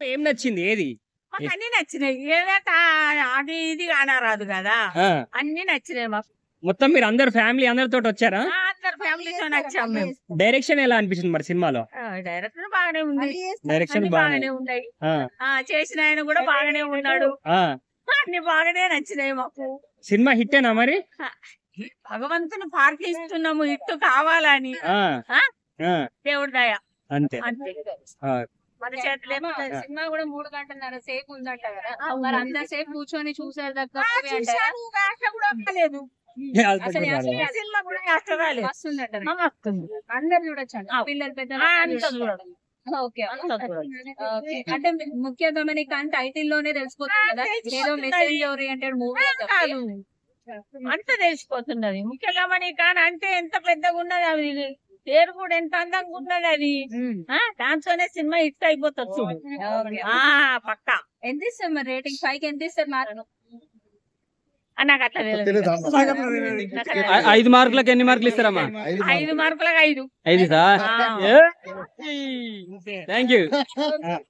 ఏం నచ్చింది ఏది మాకు అన్ని నచ్చినాయి ఏదైతే అది ఇది అనరాదు కదా ఆ, అన్ని నచ్చినాయి మాకు మొత్తం మీరు అందరు ఫ్యామిలీ అందరితో వచ్చారా ఆ, అందరు ఫ్యామిలీతో నచ్చాం మేము డైరెక్షన్ ఎలా అనిపించింది మరి సినిమాలో డైరెక్టర్ బాగానే ఉంది డైరెక్షన్ అన్ని బాగా బాగానే ఉన్నాయి ఆ, ఆ చేసిన ఆయన కూడా బాగానే ఉన్నాడు ఆ. అన్ని బాగానే నచ్చినాయి మాకు సినిమా హిట్టేనా మరి భగవంతుని ప్రార్థిస్తున్నాము ఇట్టు కావాలని ఆ, ఆ? ఆ, దేవుడి దయ అంతే అంతే ఆ, మన చేతిలో ఏమో ఆ. సినిమా కూడా మూడు గంటలన్నర సేపు ఉందంట కదా అవును. మరి అంత సేపు కూర్చొని చూసారు దగ్గర ఆ, చూశాను, ఆశ కూడా కాలేదు అసలు అసలు రాలేదు. ఈ సినిమా కూడా ఆశ రాలేదు వస్తుందట మా వస్తుంది అందరు చూడొచ్చు అంట ఆ. పిల్లలు పెద్దలు ఆ, అందరూ అంత చూడొచ్చు. చూడడం ఓకే అంత చూడడం ఓకే. అంటే ముఖ్య గమనిక అంటే టైటిల్ లోనే తెలిసిపోతుంది కదా ఏదో తెలిసిపోతుంది. మెసేజ్ ఓరియంటెడ్ మూవీ కాదు అంత తెలిసిపోతున్నది ముఖ్యంగా మనకి కానీ అంటే ఎంత పెద్దగా ఉన్నది అది పేరు కూడా ఎంత అందంగా ఉన్నది అది ఆ దాంతోనే సినిమా హిట్ అయిపోతుంది చూడు ఆ పక్కా ఎంత ఇస్తారు మరి రేటింగ్ ఫైవ్ కి ఎంత ఇస్తారు మార్క్ ఆ, నాకు అట్లా తెలియదు తెలియదు. నాకు అట్లా తెలియదు. ఐ- ఐదు మార్కులకు ఎన్ని మార్కులు ఇస్తారమ్మా ఐదు మార్కులకు ఐదు ఐదు సార్ ఆ. Thank you